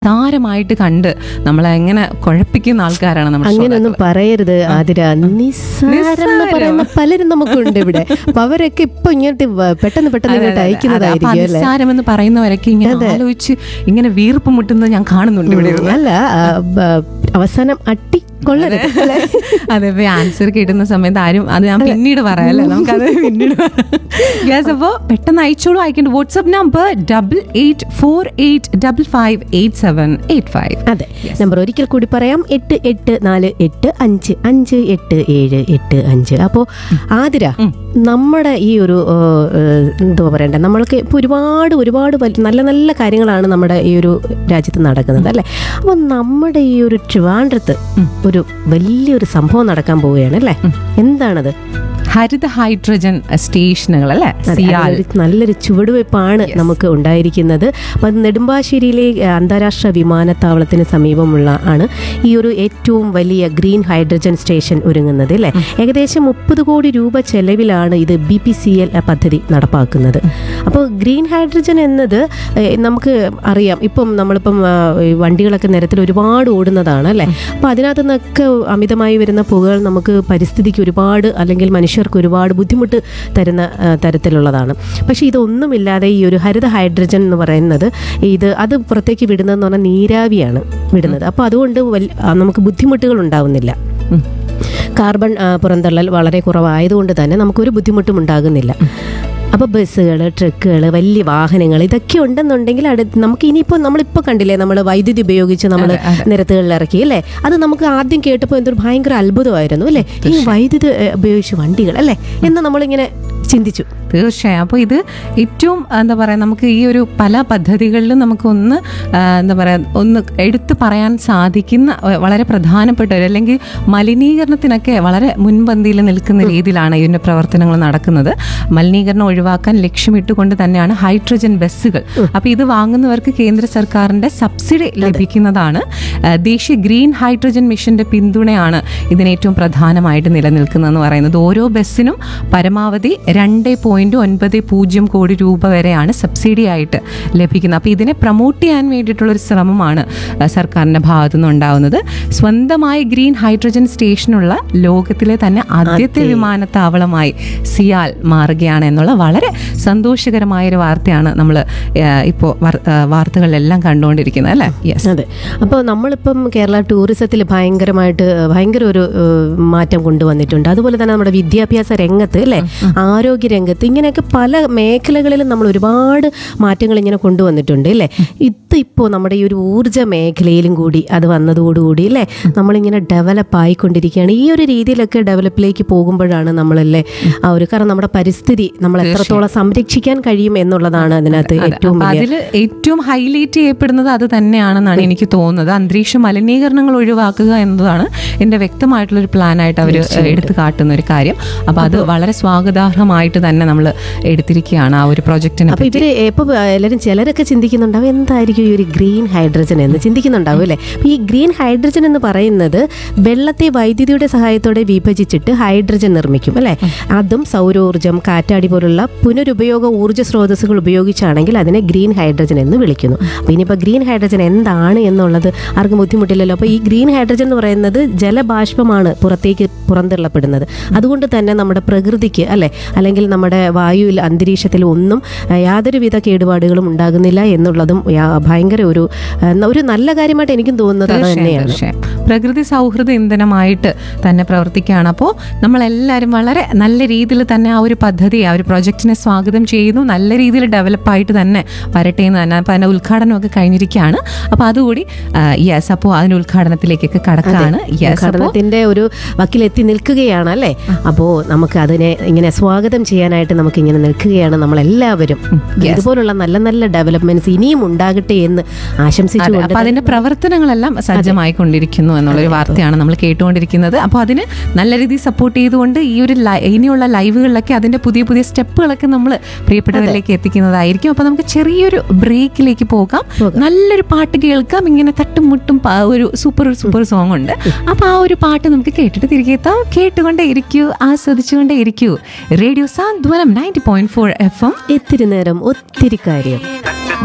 താരമായിട്ട് കണ്ട് നമ്മളെ എങ്ങനെ കുഴപ്പിക്കുന്ന ആൾക്കാരാണ് നമ്മൾ അങ്ങനെയൊന്നും പറയരുത് ആതിര നിസ്സാരം എന്ന് പറയുന്ന പലരും നമുക്കുണ്ട് ഇവിടെ അപ്പൊ അവരൊക്കെ ഇപ്പൊ ഇങ്ങോട്ട് വ- പെട്ടെന്ന് പെട്ടെന്ന് ഇങ്ങോട്ട് അയക്കുന്നതായിരിക്കും അല്ലെ നിസ്സാരമെന്ന് പറയുന്നവരൊക്കെ ഇങ്ങനെ ആലോചിച്ച് ഇങ്ങനെ വീർപ്പ് മുട്ടുന്നത് ഞാൻ കാണുന്നുണ്ട് ഇവിടെ ഇരുന്ന്. അല്ല ആ, ബ- അവസാനം അട്ടി കൊള്ളരുത് അല്ലേ? അതെ ഇപ്പൊ ആൻസർ കിട്ടുന്ന സമയത്ത് ആരും അത് ഞാൻ പിന്നീട് പറയാം അല്ലേ നമുക്കത് പിന്നീട് യെസ് അപ്പോ പെട്ടെന്ന് അയച്ചോളൂ അയക്കേണ്ട WhatsApp number double eight four eight double five eight seven eight five അതെ നമ്പർ ഒരിക്കൽ കൂടി പറയാം എട്ട് എട്ട് നാല് എട്ട് അഞ്ച് അഞ്ച് എട്ട് ഏഴ് എട്ട് അഞ്ച് അപ്പോൾ ആതിര നമ്മുടെ ഈ ഒരു ഏ, ഏ, എന്തുവാ പറയണ്ടേ നമ്മൾക്ക് ഇപ്പോൾ ഒരുപാട് ഒരുപാട് വൽ- നല്ല നല്ല കാര്യങ്ങളാണ് നമ്മുടെ ഈ ഒരു രാജ്യത്ത് നടക്കുന്നത് അല്ലേ അപ്പോൾ നമ്മുടെ ഈ ഒരു ട്രിവാൻഡ്രത്ത് ഒരു വലിയൊരു സംഭവം നടക്കാൻ പോവുകയാണ് അല്ലേ എന്താണത് ഹരിത ഹൈഡ്രജൻ സ്റ്റേഷനുകൾ അല്ലേ അതെ, സിയാൽ അതിലൊരു നല്ലൊരു ചുവടുവയ്പ്പാണ് നമുക്ക് ഉണ്ടായിരിക്കുന്നത് അപ്പം അത് നെടുമ്പാശ്ശേരിയിലെ ഏ, അന്താരാഷ്ട്ര വിമാനത്താവളത്തിന് സമീപമുള്ള ആണ് ഈ ഒരു ഏറ്റവും വലിയ ഗ്രീൻ ഹൈഡ്രജൻ സ്റ്റേഷൻ ഒരുങ്ങുന്നത് അല്ലേ ഏകദേശം മുപ്പത് കോടി രൂപ ചെലവിലാണ് ഇത് ബി പി സി എൽ പദ്ധതി നടപ്പാക്കുന്നത് അപ്പോൾ ഗ്രീൻ ഹൈഡ്രജൻ എന്നത് ഏ, നമുക്ക് അറിയാം ഇപ്പം നമ്മളിപ്പം ആ, ഈ വണ്ടികളൊക്കെ നിരത്തിൽ ഒരുപാട് ഓടുന്നതാണ് അല്ലേ അപ്പോൾ അതിനകത്തു നിന്നൊക്കെ അമിതമായി വരുന്ന പുകകൾ നമുക്ക് പരിസ്ഥിതിക്ക് ഒരുപാട് അല്ലെങ്കിൽ മനുഷ്യർക്ക് ഒരുപാട് ബുദ്ധിമുട്ട് തരുന്ന ആ, തരത്തിലുള്ളതാണ് പക്ഷേ ഇതൊന്നുമില്ലാതെ ഈ ഒരു ഹരിത ഹൈഡ്രജൻ എന്ന് പറയുന്നത് ഇത് അത് പുറത്തേക്ക് വിടുന്നതെന്ന് പറഞ്ഞാൽ നീരാവിയാണ് വിടുന്നത് അപ്പോൾ അതുകൊണ്ട് വൽ- ആ, നമുക്ക് ബുദ്ധിമുട്ടുകൾ ഉണ്ടാവുന്നില്ല ഉം. കാർബൺ ആ, പുറന്തള്ളൽ വളരെ കുറവായതുകൊണ്ട് തന്നെ നമുക്കൊരു ബുദ്ധിമുട്ടും ഉണ്ടാകുന്നില്ല അപ്പോൾ ബസ്സുകൾ ട്രക്കുകൾ വലിയ വാഹനങ്ങൾ ഇതൊക്കെ ഉണ്ടെന്നുണ്ടെങ്കിൽ അടു നമുക്ക് ഇനിയിപ്പോൾ നമ്മളിപ്പോൾ കണ്ടില്ലേ നമ്മൾ വൈദ്യുതി ഉപയോഗിച്ച് നമ്മൾ നിരത്തുകളിൽ ഇറക്കി അല്ലേ അത് നമുക്ക് ആദ്യം കേട്ടപ്പോൾ എന്തൊരു ഭയങ്കര അത്ഭുതമായിരുന്നു അല്ലേ ഈ വൈദ്യുതി ഏ, ഉപയോഗിച്ച് വണ്ടികൾ അല്ലേ എന്ന് നമ്മളിങ്ങനെ ചിന്തിച്ചു തീർച്ചയായും അപ്പോൾ ഇത് ഏറ്റവും എന്താ പറയുക നമുക്ക് ഈ ഒരു പല പദ്ധതികളിലും നമുക്ക് ഒന്ന് ആ, എന്താ പറയുക ഒന്ന് എടുത്തു പറയാൻ സാധിക്കുന്ന ആ, വളരെ പ്രധാനപ്പെട്ട ഒരു അല്ലെങ്കിൽ മലിനീകരണത്തിനൊക്കെ വളരെ മുൻപന്തിയിൽ നിൽക്കുന്ന രീതിയിലാണ് ഇതിൻ്റെ പ്രവർത്തനങ്ങൾ നടക്കുന്നത് മലിനീകരണം ഒഴിവാക്കാൻ ലക്ഷ്യമിട്ടുകൊണ്ട് തന്നെയാണ് ഹൈഡ്രജൻ ബസ്സുകൾ അപ്പോൾ ഇത് വാങ്ങുന്നവർക്ക് കേന്ദ്ര സർക്കാരിൻ്റെ സബ്സിഡി ലഭിക്കുന്നതാണ് ആ, ദേശീയ ഗ്രീൻ ഹൈഡ്രജൻ മിഷന്റെ പിന്തുണയാണ് ഇതിന് ഏറ്റവും പ്രധാനമായിട്ട് നിലനിൽക്കുന്നതെന്ന് പറയുന്നത് ഓരോ ബസ്സിനും പരമാവധി രണ്ട് പോയിന്റ് ഒൻപത് പൂജ്യം കോടി രൂപ വരെയാണ് സബ്സിഡി ആയിട്ട് ലഭിക്കുന്നത് അപ്പോൾ ഇതിനെ പ്രൊമോട്ട് ചെയ്യാൻ വേണ്ടിയിട്ടുള്ള ഒരു ശ്രമമാണ് ആ, സർക്കാരിന്റെ ഭാഗത്തു നിന്ന് ഉണ്ടാവുന്നത് സ്വന്തമായി ഗ്രീൻ ഹൈഡ്രജൻ സ്റ്റേഷനുള്ള ലോകത്തിലെ തന്നെ ആദ്യത്തെ വിമാനത്താവളമായി സിയാൽ മാറുകയാണ് എന്നുള്ള വളരെ സന്തോഷകരമായ ഒരു വാർത്തയാണ് നമ്മൾ ഇപ്പോൾ വാർത്തകളിലെല്ലാം കണ്ടുകൊണ്ടിരിക്കുന്നത് അല്ലേ യെസ് അതെ അപ്പോൾ നമ്മളിപ്പം കേരള ടൂറിസത്തിൽ ഭയങ്കരമായിട്ട് ഏഹ്, ഭയങ്കര ഒരു ഏഹ്, മാറ്റം കൊണ്ടുവന്നിട്ടുണ്ട് അതുപോലെ തന്നെ നമ്മുടെ വിദ്യാഭ്യാസ രംഗത്ത് അല്ലേ ആരോഗ്യ രംഗത്ത് ഇങ്ങനെയൊക്കെ പല മേഖലകളിലും നമ്മൾ ഒരുപാട് മാറ്റങ്ങൾ ഇങ്ങനെ കൊണ്ടുവന്നിട്ടുണ്ട് അല്ലേ ഇത് ഇപ്പോൾ നമ്മുടെ ഈ ഒരു ഊർജ്ജ മേഖലയിലും കൂടി അത് വന്നതോടുകൂടി അല്ലേ നമ്മളിങ്ങനെ ഡെവലപ്പ് ആയിക്കൊണ്ടിരിക്കുകയാണ് ഈ ഒരു രീതിയിലൊക്കെ ഡെവലപ്പിലേക്ക് പോകുമ്പോഴാണ് നമ്മളല്ലേ ആ ഒരു കാരണം നമ്മുടെ പരിസ്ഥിതി നമ്മൾ എത്രത്തോളം സംരക്ഷിക്കാൻ കഴിയും എന്നുള്ളതാണ് അതിനകത്ത് ഏറ്റവും അപ്പൊ വലിയ അതിൽ ഏറ്റവും ഹൈലൈറ്റ് ചെയ്യപ്പെടുന്നത് അത് തന്നെയാണെന്നാണ് എനിക്ക് തോന്നുന്നത് അന്തരീക്ഷ മലിനീകരണങ്ങൾ ഒഴിവാക്കുക എന്നതാണ് എന്റെ വ്യക്തമായിട്ടുള്ള ഒരു പ്ലാനായിട്ട് അവർ എടുത്തു കാട്ടുന്ന ഒരു കാര്യം അപ്പൊ അത് വളരെ സ്വാഗതാർഹമായിട്ട് തന്നെ നമ്മൾ എടുത്തിരിക്കുകയാണ് ആ ഒരു പ്രൊജക്ടിനെ അപ്പൊ ഇവര് ഇപ്പൊ എല്ലാവരും ചിലരൊക്കെ ചിന്തിക്കുന്നുണ്ടാവും എന്തായിരിക്കും ഈ ഒരു ഗ്രീൻ ഹൈഡ്രജൻ എന്ന് ചിന്തിക്കുന്നുണ്ടാവും അല്ലേ അപ്പൊ ഈ ഗ്രീൻ ഹൈഡ്രജൻ എന്ന് പറയുന്നത് വെള്ളത്തെ വൈദ്യുതിയുടെ സഹായത്തോടെ വിഭജിച്ചിട്ട് ഹൈഡ്രജൻ നിർമ്മിക്കും അല്ലേ അതും സൗരോർജ്ജം കാറ്റാടി പോലുള്ള പുനരുപയോഗ ഊർജ്ജ സ്രോതസ്സുകൾ ഉപയോഗിച്ചാണെങ്കിൽ അതിനെ ഗ്രീൻ ഹൈഡ്രജൻ എന്ന് വിളിക്കുന്നു അപ്പൊ ഇനിയിപ്പോ ഗ്രീൻ ഹൈഡ്രജൻ എന്താണ് എന്നുള്ളത് ആർക്കും ബുദ്ധിമുട്ടില്ലല്ലോ അപ്പൊ ഈ ഗ്രീൻ ഹൈഡ്രജൻ എന്ന് പറയുന്നത് ജലബാഷ്പമാണ് പുറത്തേക്ക് പുറന്തള്ളപ്പെടുന്നത് അതുകൊണ്ട് തന്നെ നമ്മുടെ പ്രകൃതിക്ക് അല്ലെ അല്ലെങ്കിൽ നമ്മുടെ വായുവിൽ അന്തരീക്ഷത്തിൽ ഒന്നും ആ, യാതൊരുവിധ കേടുപാടുകളും ഉണ്ടാകുന്നില്ല എന്നുള്ളതും യാ- ഭയങ്കര ഒരു ആ, ഒരു നല്ല കാര്യമായിട്ട് എനിക്കും തോന്നുന്നത് അത് തന്നെയാണ് തീർച്ചയായും പ്രകൃതി സൗഹൃദ ഇന്ധനമായിട്ട് തന്നെ പ്രവർത്തിക്കുകയാണ് അപ്പോൾ നമ്മളെല്ലാവരും വളരെ നല്ല രീതിയിൽ തന്നെ ആ ഒരു പദ്ധതി ആ ഒരു പ്രൊജക്റ്റിനെ സ്വാഗതം ചെയ്യുന്നു നല്ല രീതിയിൽ ഡെവലപ്പായിട്ട് തന്നെ വരട്ടെ എന്ന് തന്നെ അപ്പോൾ അതിൻ്റെ ഉദ്ഘാടനമൊക്കെ കഴിഞ്ഞിരിക്കുകയാണ് അപ്പോൾ അതുകൂടി യെസ് അപ്പോൾ അതിൻ്റെ ഉദ്ഘാടനത്തിലേക്കൊക്കെ കടക്കുകയാണ് യെസ് അപ്പോൾ പഠനത്തിന്റെ ഒരു വക്കിലെത്തി നിൽക്കുകയാണ് അല്ലേ അപ്പോൾ നമുക്ക് അതിനെ ഇങ്ങനെ സ്വാഗതം ചെയ്യാനായിട്ട് നമുക്ക് ഇങ്ങനെ നിൽക്കുകയാണ് നമ്മളെല്ലാവരും ഇതുപോലുള്ള നല്ല നല്ല ഡെവലപ്മെന്റ്സ് ഇനിയും ഉണ്ടാകട്ടെ എന്ന് ആശംസിച്ചുകൊണ്ട് അപ്പൊ അതിന്റെ പ്രവർത്തനങ്ങളെല്ലാം സജ്ജമായിക്കൊണ്ടിരിക്കുന്നു എന്നുള്ളൊരു വാർത്തയാണ് നമ്മൾ കേട്ടുകൊണ്ടിരിക്കുന്നത് അപ്പോൾ അതിന് നല്ല രീതിയിൽ സപ്പോർട്ട് ചെയ്തുകൊണ്ട് ഈ ഒരു ലൈ- ഇനിയുള്ള ലൈവുകളിലൊക്കെ അതിന്റെ പുതിയ പുതിയ സ്റ്റെപ്പുകളൊക്കെ നമ്മൾ പ്രിയപ്പെട്ടവരിലേക്ക് എത്തിക്കുന്നതായിരിക്കും അപ്പൊ നമുക്ക് ചെറിയൊരു ബ്രേക്കിലേക്ക് പോകാം നല്ലൊരു പാട്ട് കേൾക്കാം ഇങ്ങനെ തട്ടും മുട്ടും പ- ഒരു സൂപ്പർ ഒരു സൂപ്പർ സോങ് ഉണ്ട് അപ്പൊ ആ ഒരു പാട്ട് നമുക്ക് കേട്ടിട്ട് തിരികെ എത്താം കേട്ടുകൊണ്ടേ ഇരിക്കൂ ആസ്വദിച്ചുകൊണ്ടേ ഇരിക്കൂ radio Santhwanam ninety point four F M ഇത്തിരി നേരം ഒത്തിരി കാര്യം